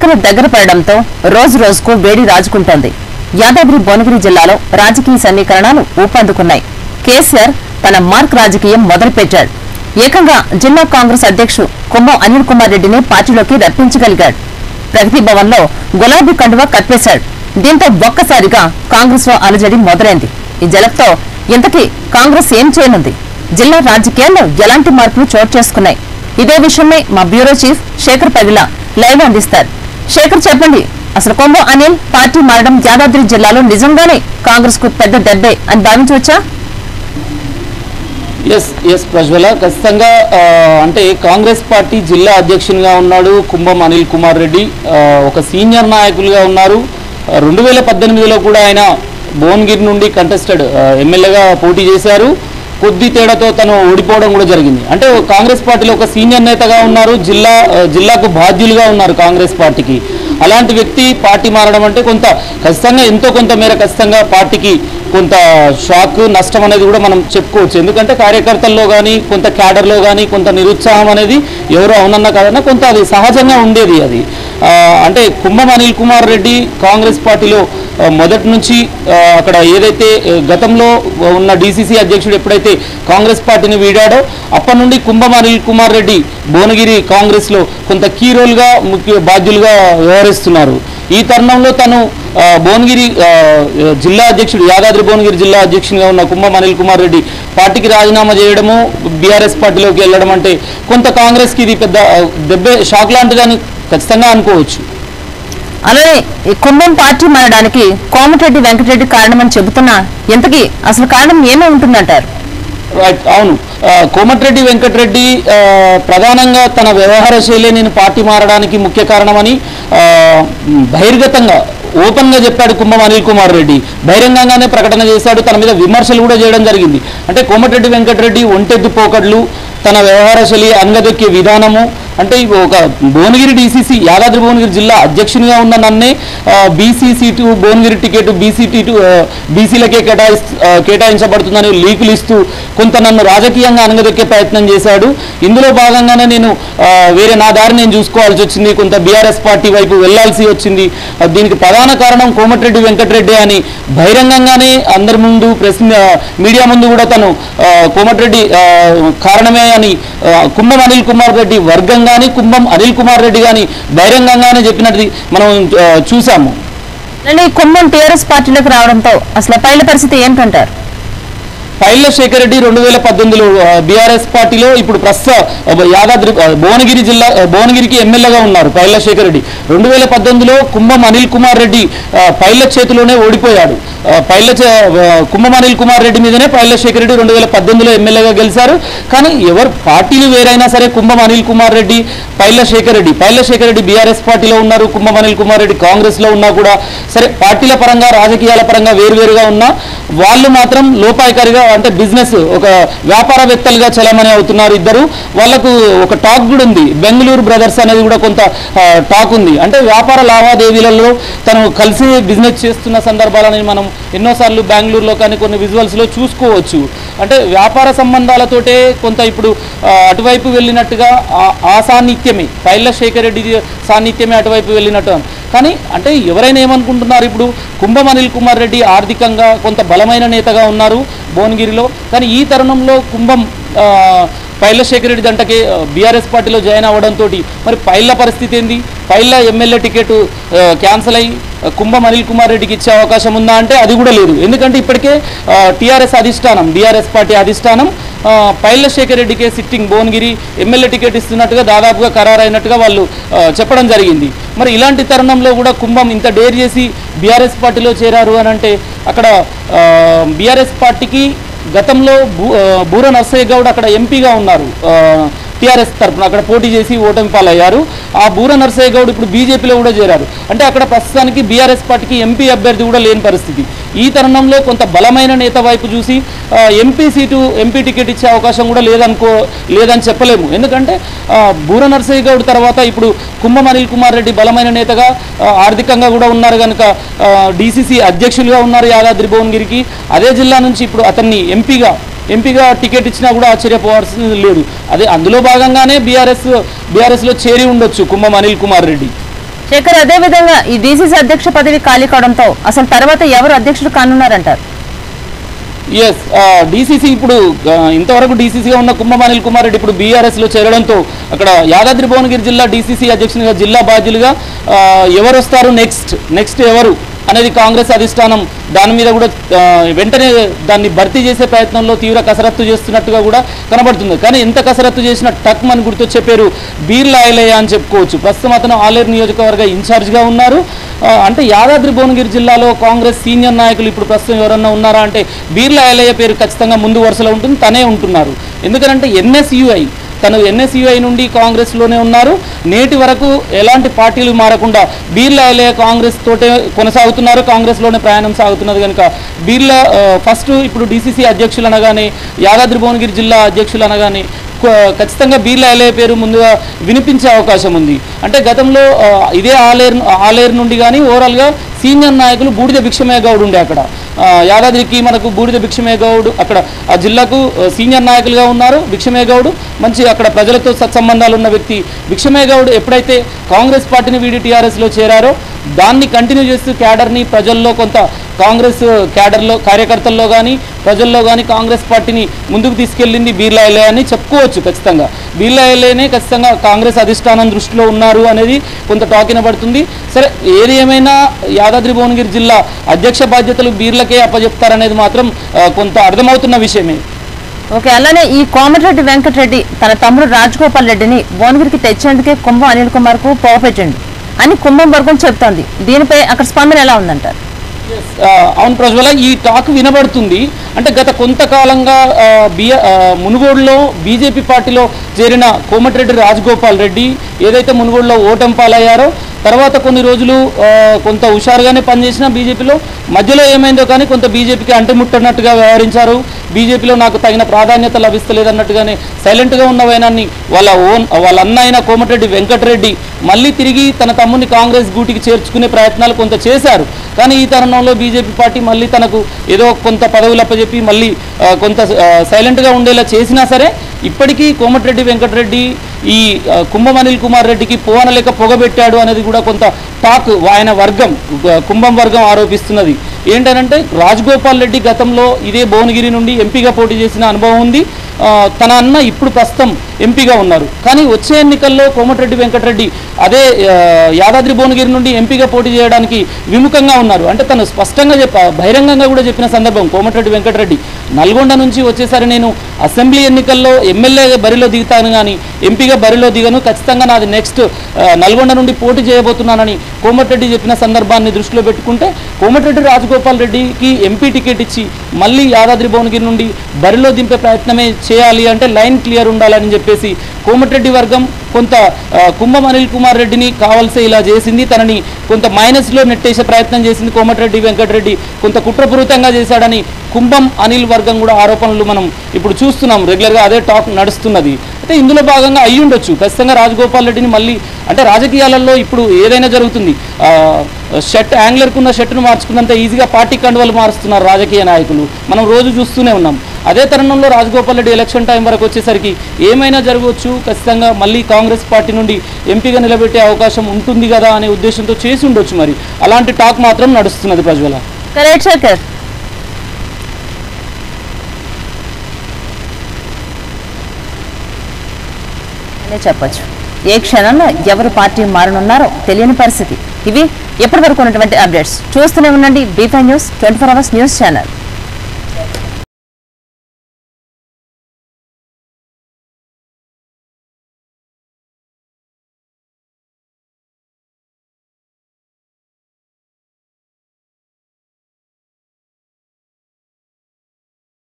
ఎన్నికలు దగ్గర పడడంతో రోజు రోజుకు వేడి రాజుకుంటోంది యాదాద్రి భువనగిరి జిల్లాలో రాజకీయ సమీకరణాలు ఊపందుకున్నాయి కేసీఆర్ తన మార్క్ రాజకీయం మొదలుపెట్టాడు ఏకంగా జిల్లా కాంగ్రెస్ అధ్యక్షుడు కుమ్మం అనిల్ కుమార్ రెడ్డిని పార్టీలోకి రప్పించగలిగాడు ప్రగతి భవన్ లో గులాబీ కండువా కప్పేశాడు దీంతో ఒక్కసారిగా కాంగ్రెస్ లో అలజడి మొదలైంది ఈ జలక్తో ఇంతకీ కాంగ్రెస్ ఏం చేయనుంది జిల్లా రాజకీయాల్లో ఎలాంటి మార్పులు చోటు చేసుకున్నాయి ఇదే విషయమై మా bureau chief Shekhar Pagila live అందిస్తారు శేఖర్ చెప్పండి అసలు కొంబో అనిల్ పార్టీ మారడం యాదాద్రి జిల్లాలో నిజంగానే కాంగ్రెస్ కు పెద్ద దెబ్బే అని భావించవచ్చా ఎస్ ఎస్ ప్రజ్వల ఖచ్చితంగా ఆ, అంటే కాంగ్రెస్ పార్టీ జిల్లా అధ్యక్షునిగా ఉన్నాడు కుంభం అనిల్ కుమార్ రెడ్డి ఆ, ఒక సీనియర్ నాయకులుగా ఉన్నారు రెండు వేల పద్దెనిమిదిలో కూడా ఆయన భువనగిరి నుండి కంటెస్టెడ్ ఎమ్మెల్యేగా పోటీ చేశారు కొద్ది తేడాతో తను ఓడిపోవడం కూడా జరిగింది అంటే కాంగ్రెస్ పార్టీలో ఒక సీనియర్ నేతగా ఉన్నారు జిల్లా ఆ, జిల్లాకు బాధ్యులుగా ఉన్నారు కాంగ్రెస్ పార్టీకి అలాంటి వ్యక్తి పార్టీ మారడం అంటే కొంత ఖచ్చితంగా ఎంతో కొంత మేర ఖచ్చితంగా పార్టీకి కొంత షాక్ నష్టం అనేది కూడా మనం చెప్పుకోవచ్చు ఎందుకంటే కార్యకర్తల్లో కానీ కొంత క్యాడర్లో కానీ కొంత నిరుత్సాహం అనేది ఎవరు అవునన్నా కాదన్నా కొంత అది సహజంగా ఉండేది అది ఆ, అంటే కుంభం అనిల్ కుమార్ రెడ్డి కాంగ్రెస్ పార్టీలో ఆ, మొదటి నుంచి ఆ, అక్కడ ఏదైతే ఆ, గతంలో ఉన్న డీసీసీ అధ్యక్షుడు ఎప్పుడైతే కాంగ్రెస్ పార్టీని వీడాడో అప్పటి నుండి కుంభం అనిల్ కుమార్ రెడ్డి భువనగిరి కాంగ్రెస్లో కొంత కీ రోల్గా ముఖ్య బాధ్యులుగా వ్యవహరిస్తున్నారు ఈ తరుణంలో తను ఆ, భువనగిరి ఆ, జిల్లా అధ్యక్షుడు యాదాద్రి భువనగిరి జిల్లా అధ్యక్షునిగా ఉన్న కుంభం అనిల్ కుమార్ రెడ్డి పార్టీకి రాజీనామా చేయడము బీఆర్ఎస్ పార్టీలోకి వెళ్ళడం అంటే కొంత కాంగ్రెస్కి ఇది పెద్ద ఆ, దెబ్బే షాక్ లాంటిదని ఖచ్చితంగా అనుకోవచ్చు అలానే ఈ కుంభం పార్టీ మారడానికి కోమటిరెడ్డి వెంకటరెడ్డి కారణమని చెబుతున్నా ఇంతకీ అసలు కారణం ఏమై ఉంటుందంటారు రైట్ అవును ఆ, కోమటిరెడ్డి వెంకటరెడ్డి ఆ, ప్రధానంగా తన వ్యవహార శైలి నేను పార్టీ మారడానికి ముఖ్య కారణమని ఆ, బహిర్గతంగా ఓపెన్గా చెప్పాడు కుంభం అనిల్ కుమార్ రెడ్డి బహిరంగంగానే ప్రకటన చేశాడు తన మీద విమర్శలు కూడా చేయడం జరిగింది అంటే కోమటిరెడ్డి వెంకటరెడ్డి ఒంటెద్దు పోకడ్లు తన వ్యవహార శైలి అంగదొక్కే విధానము అంటే ఇవి ఒక భువనగిరి డీసీసీ యాదాద్రి భువనగిరి జిల్లా అధ్యక్షునిగా ఉన్న నన్నే BC seat Bhuvanagiri ticket BC టీటు బీసీలకే కేటాయి కేటాయించబడుతుందని లీకులు ఇస్తూ కొంత నన్ను రాజకీయంగా అనగదొక్కే ప్రయత్నం చేశాడు ఇందులో భాగంగానే నేను ఆ, వేరే నా దారి నేను చూసుకోవాల్సి వచ్చింది కొంత బీఆర్ఎస్ పార్టీ వైపు వెళ్లాల్సి వచ్చింది ఆ, దీనికి ప్రధాన కారణం కోమటిరెడ్డి వెంకటరెడ్డి అని బహిరంగంగానే అందరి ముందు ప్రెస్ మీ- మీడియా ముందు కూడా తను ఆ, కోమటిరెడ్డి ఆ, కారణమే అని ఆ, కుంభం అనిల్ కుమార్ రెడ్డి వర్గం కానీ కుంభం అనిల్ కుమార్ రెడ్డి కానీ బహిరంగంగానే చెప్పినట్టు మనం ఆ, చూసాము అలానే ఈ కుంభం టీఆర్ఎస్ పార్టీలోకి రావడంతో అసలు ఆ పైల పరిస్థితి ఏంటంటారు పైల శేఖర్ రెడ్డి రెండు వేల పద్దెనిమిదిలో బీఆర్ఎస్ పార్టీలో ఇప్పుడు ప్రస్తుత ఆ, యాదాద్రి ఆ, భువనగిరి జిల్లా ఆ, భువనగిరికి ఎమ్మెల్యేగా ఉన్నారు పైల శేఖర్ రెడ్డి రెండు వేల పద్దెనిమిదిలో కుంభం అనిల్ కుమార్ రెడ్డి ఆ, పైల చేతిలోనే ఓడిపోయాడు ఆ, పైల చే- ఆ, కుంభం అనిల్ కుమార్ రెడ్డి మీదనే పైల శేఖర్ రెడ్డి రెండు వేల పద్దెనిమిదిలో ఎమ్మెల్యేగా గెలిచారు కానీ ఎవరు పార్టీలు వేరైనా సరే కుంభం అనిల్ కుమార్ రెడ్డి పైల శేఖర్ రెడ్డి పైల శేఖర్ రెడ్డి బీఆర్ఎస్ పార్టీలో ఉన్నారు కుంభం అనిల్ కుమార్ రెడ్డి కాంగ్రెస్లో ఉన్నా కూడా సరే పార్టీల పరంగా రాజకీయాల పరంగా వేరువేరుగా ఉన్నా వాళ్ళు మాత్రం లోపాయికారిగా అంటే బిజినెస్ ఒక వ్యాపారవేత్తలుగా చలమని అవుతున్నారు ఇద్దరు వాళ్ళకు ఒక టాక్ కూడా ఉంది బెంగళూరు బ్రదర్స్ అనేది కూడా కొంత ఆ, టాక్ ఉంది అంటే వ్యాపార లావాదేవీలలో తను కలిసి బిజినెస్ చేస్తున్న సందర్భాలని మనం ఎన్నోసార్లు బెంగళూరులో కానీ కొన్ని విజువల్స్లో చూసుకోవచ్చు అంటే వ్యాపార సంబంధాలతోటే కొంత ఇప్పుడు ఆ, అటువైపు వెళ్ళినట్టుగా ఆ- ఆ సాన్నిధ్యమే పైల శేఖర్ రెడ్డి సాన్నిధ్యమే అటువైపు వెళ్ళినట్టు కానీ అంటే ఎవరైనా ఏమనుకుంటున్నారు ఇప్పుడు కుంభం అనిల్ కుమార్ రెడ్డి ఆర్థికంగా కొంత బలమైన నేతగా ఉన్నారు భువనగిరిలో కానీ ఈ తరుణంలో కుంభం ఆ, పైల శేఖర్ రెడ్డి దంటకి బీఆర్ఎస్ పార్టీలో జాయిన్ అవ్వడంతో మరి పైల పరిస్థితి ఏంది పైల ఎమ్మెల్యే టికెట్ క్యాన్సిల్ అయ్యి ఆ, కుంభం అనిల్ కుమార్ రెడ్డికి ఇచ్చే అవకాశం ఉందా అంటే అది కూడా లేదు ఎందుకంటే ఇప్పటికే టీఆర్ఎస్ అధిష్టానం బీఆర్ఎస్ పార్టీ అధిష్టానం ఆ, పైల శేఖర్ రెడ్డికే సిట్టింగ్ భువనగిరి ఎమ్మెల్యే టికెట్ ఇస్తున్నట్టుగా దాదాపుగా ఖరారైనట్టుగా వాళ్ళు ఆ, చెప్పడం జరిగింది మరి ఇలాంటి తరుణంలో కూడా కుంభం ఇంత డేర్ చేసి బీఆర్ఎస్ పార్టీలో చేరారు అని అంటే అక్కడ బీఆర్ఎస్ పార్టీకి గతంలో బూ ఆ, బూర నర్సయ్య గౌడ్ అక్కడ ఎంపీగా ఉన్నారు టీఆర్ఎస్ తరఫున అక్కడ పోటీ చేసి ఓటమి పాలయ్యారు ఆ బూర నర్సయ్య గౌడ్ ఇప్పుడు బీజేపీలో కూడా చేరారు అంటే అక్కడ ప్రస్తుతానికి బీఆర్ఎస్ పార్టీకి ఎంపీ అభ్యర్థి కూడా లేని పరిస్థితి ఈ తరుణంలో కొంత బలమైన నేత వైపు చూసి ఆ, ఎంపీ సీటు ఎంపీ టికెట్ ఇచ్చే అవకాశం కూడా లేదనుకో లేదని చెప్పలేము ఎందుకంటే ఆ, బూర నర్సయ్య గౌడ్ తర్వాత ఇప్పుడు కుంభం అనిల్ కుమార్ రెడ్డి బలమైన నేతగా ఆ, ఆర్థికంగా కూడా ఉన్నారు కనుక డీసీసీ అధ్యక్షులుగా ఉన్నారు యాదాద్రి భువనగిరికి అదే జిల్లా నుంచి ఇప్పుడు అతన్ని ఎంపీగా ఎంపీగా టికెట్ ఇచ్చినా కూడా ఆశ్చర్యపోవాల్సింది లేదు అదే అందులో భాగంగానే బీఆర్ఎస్ బీఆర్ఎస్లో చేరి ఉండొచ్చు కుంభం అనిల్ కుమార్ రెడ్డి శేఖర్ అదే విధంగా ఈ డీసీసీ అధ్యక్ష పదవి ఖాళీ కావడంతో అసలు తర్వాత ఎవరు అధ్యక్షుడు కానున్నారంటారు ఎస్ డీసీసీ ఇప్పుడు ఆ, ఇంతవరకు డీసీసీగా ఉన్న కుంభం అనిల్ కుమార్ రెడ్డి ఇప్పుడు బీఆర్ఎస్లో చేరడంతో అక్కడ యాదాద్రి భువనగిరి జిల్లా డీసీసీ అధ్యక్షునిగా జిల్లా బాధ్యులుగా ఆ, ఎవరు వస్తారు నెక్స్ట్ నెక్స్ట్ ఎవరు అనేది కాంగ్రెస్ అధిష్టానం దాని మీద కూడా ఆ, వెంటనే దాన్ని భర్తీ చేసే ప్రయత్నంలో తీవ్ర కసరత్తు చేస్తున్నట్టుగా కూడా కనబడుతుంది కానీ ఎంత కసరత్తు చేసిన టక్ అని గుర్తొచ్చే పేరు బీర్లా ఐలయ్య అని చెప్పుకోవచ్చు ప్రస్తుతం అతను ఆలేరు నియోజకవర్గ ఇన్ఛార్జ్గా ఉన్నారు ఆ, అంటే యాదాద్రి భువనగిరి జిల్లాలో కాంగ్రెస్ సీనియర్ నాయకులు ఇప్పుడు ప్రస్తుతం ఎవరన్నా ఉన్నారా అంటే బీర్లా ఐలయ్య పేరు ఖచ్చితంగా ముందు వరుసలో ఉంటుంది తనే ఉంటున్నారు ఎందుకంటే ఎన్ఎస్యుఐ తను ఎన్ఎస్యుఐ నుండి కాంగ్రెస్లోనే ఉన్నారు నేటి వరకు ఎలాంటి పార్టీలు మారకుండా బీర్లా ఐలయ్య కాంగ్రెస్ తోటే కొనసాగుతున్నారు కాంగ్రెస్లోనే ప్రయాణం సాగుతున్నది కనుక బీర్లా ఆ, ఫస్ట్ ఇప్పుడు డీసీసీ అధ్యక్షులు అనగానే యాదాద్రి భువనగిరి జిల్లా అధ్యక్షులు అనగానే కొ- ఖచ్చితంగా బీర్లా ఐలయ్య పేరు ముందుగా వినిపించే అవకాశం ఉంది అంటే గతంలో ఆ, ఇదే ఆలేరు ఆలేరు నుండి కానీ ఓవరాల్గా సీనియర్ నాయకులు బూడిద భిక్షమయ్య గౌడ్ ఉండే అక్కడ ఆ, యాదాద్రికి మనకు బూడిద భిక్షమయ్య గౌడ్ అక్కడ ఆ జిల్లాకు ఆ, సీనియర్ నాయకులుగా ఉన్నారు భిక్షమయ్య గౌడ్ మంచి అక్కడ ప్రజలతో సత్సంబంధాలు ఉన్న వ్యక్తి భిక్షమయ్య గౌడ్ ఎప్పుడైతే కాంగ్రెస్ పార్టీని వీడి టీఆర్ఎస్లో చేరారో దాన్ని కంటిన్యూ చేస్తూ క్యాడర్ని ప్రజల్లో కొంత కాంగ్రెస్ క్యాడర్లో కార్యకర్తల్లో కానీ ప్రజల్లో కానీ కాంగ్రెస్ పార్టీని ముందుకు తీసుకెళ్ళింది బీర్లా ఎల్ఏ అని చెప్పుకోవచ్చు ఖచ్చితంగా బీర్లా ఎల్ఏనే ఖచ్చితంగా కాంగ్రెస్ అధిష్టానం దృష్టిలో ఉన్నారు అనేది కొంత టాక్ వినబడుతుంది సరే ఏది ఏమైనా యాదాద్రి భువనగిరి జిల్లా అధ్యక్ష బాధ్యతలు బీర్లకే అప్పచెప్తారనేది మాత్రం ఆ, కొంత అర్థమవుతున్న విషయమే ఓకే అలానే ఈ కోమటిరెడ్డి వెంకటరెడ్డి తన తమ్ముడు రాజగోపాల్ రెడ్డిని భువనగిరికి తెచ్చేందుకే కుంభం అనిల్ కుమార్ కు పోగపెట్టండి అని కుంభం వర్గం చెప్తోంది దీనిపై అక్కడ స్పందన ఎలా ఉందంటారు ఆ, అవును ప్రజ్వల ఈ టాక్ వినబడుతుంది అంటే గత కొంతకాలంగా ఆ, బియ ఆ, మునుగోడులో బీజేపీ పార్టీలో చేరిన కోమటిరెడ్డి రాజగోపాల్ రెడ్డి ఏదైతే మునుగోడులో ఓటమి పాలయ్యారో తర్వాత కొన్ని రోజులు ఆ, కొంత హుషారుగానే పనిచేసిన బీజేపీలో మధ్యలో ఏమైందో కానీ కొంత బీజేపీకి అంటిముట్టనట్టుగా వ్యవహరించారు బీజేపీలో నాకు తగిన ప్రాధాన్యత లభిస్తలేదన్నట్టుగానే సైలెంట్గా ఉన్న వైనాన్ని వాళ్ళ ఓన్ వాళ్ళ అన్న అయిన కోమటిరెడ్డి వెంకటరెడ్డి మళ్ళీ తిరిగి తన తమ్ముని కాంగ్రెస్ గూటికి చేర్చుకునే ప్రయత్నాలు కొంత చేశారు కానీ ఈ తరుణంలో బీజేపీ పార్టీ మళ్ళీ తనకు ఏదో కొంత పదవులు అప్పచెప్పి మళ్ళీ ఆ, కొంత ఆ, సైలెంట్గా ఉండేలా చేసినా సరే ఇప్పటికీ కోమటిరెడ్డి వెంకటరెడ్డి ఈ ఆ, కుంభం అనిల్ కుమార్ రెడ్డికి పోవనలేక పొగబెట్టాడు అనేది కూడా కొంత టాక్ ఆయన వర్గం గు- కుంభం వర్గం ఆరోపిస్తున్నది ఏంటనంటే రాజగోపాల్ రెడ్డి గతంలో ఇదే భువనగిరి నుండి ఎంపీగా పోటీ చేసిన అనుభవం ఉంది ఆ, తన అన్న ఇప్పుడు ప్రస్తుతం ఎంపీగా ఉన్నారు కానీ వచ్చే ఎన్నికల్లో కోమటిరెడ్డి వెంకటరెడ్డి అదే ఆ, యాదాద్రి భువనగిరి నుండి ఎంపీగా పోటీ చేయడానికి విముఖంగా ఉన్నారు అంటే తను స్పష్టంగా చెప్ప బహిరంగంగా కూడా చెప్పిన సందర్భం కోమటిరెడ్డి వెంకటరెడ్డి నల్గొండ నుంచి వచ్చేసరి నేను అసెంబ్లీ ఎన్నికల్లో ఎమ్మెల్యే బరిలో దిగుతాను కానీ ఎంపీగా బరిలో దిగను ఖచ్చితంగా నాది నెక్స్ట్ నల్గొండ నుండి పోటీ చేయబోతున్నానని కోమటిరెడ్డి చెప్పిన సందర్భాన్ని దృష్టిలో పెట్టుకుంటే కోమటిరెడ్డి రాజగోపాల్ రెడ్డికి ఎంపీ టికెట్ ఇచ్చి మళ్ళీ యాదాద్రి భువనగిరి నుండి బరిలో దింపే ప్రయత్నమే చేయాలి అంటే లైన్ క్లియర్ ఉండాలని చెప్పేసి కోమటిరెడ్డి వర్గం కొంత ఆ, కుంభం అనిల్ కుమార్ రెడ్డిని కావాల్సే ఇలా చేసింది తనని కొంత మైనస్లో నెట్టేసే ప్రయత్నం చేసింది కోమటిరెడ్డి వెంకటరెడ్డి కొంత కుట్రపూరితంగా చేశాడని కుంభం అనిల్ వర్గం కూడా ఆరోపణలు మనం ఇప్పుడు చూస్తున్నాం రెగ్యులర్గా అదే టాక్ నడుస్తున్నది అయితే ఇందులో భాగంగా అయ్యి ఉండొచ్చు ఖచ్చితంగా రాజగోపాల్ రెడ్డిని మళ్ళీ అంటే రాజకీయాలలో ఇప్పుడు ఏదైనా జరుగుతుంది ఆ, షర్ట్ యాంగ్లర్కు ఉన్న షర్ట్ను మార్చుకున్నంత ఈజీగా పార్టీ కండువలు మారుస్తున్నారు రాజకీయ నాయకులు మనం రోజు చూస్తూనే ఉన్నాం అదే తరుణంలో రాజగోపాల్ రెడ్డి ఎలక్షన్ టైం వరకు వచ్చేసరికి ఏమైనా జరగవచ్చు ఖచ్చితంగా మళ్ళీ కాంగ్రెస్ పార్టీ నుండి ఎంపీగా నిలబెట్టే అవకాశం ఉంటుంది కదా అనే ఉద్దేశంతో చేసి ఉండొచ్చు మరి అలాంటి టాక్ మాత్రం నడుస్తున్నది ప్రజ్వల కరెక్ట్ శేఖర్ అనే చెప్పొచ్చు ఏ క్షణంలో ఎవరు పార్టీ మారనున్నారో తెలియని పరిస్థితి ఇవి ఎప్పటి వరకు ఉన్నటువంటి అప్డేట్స్ చూస్తూనే ఉండండి బీఫై news twenty four hours news channel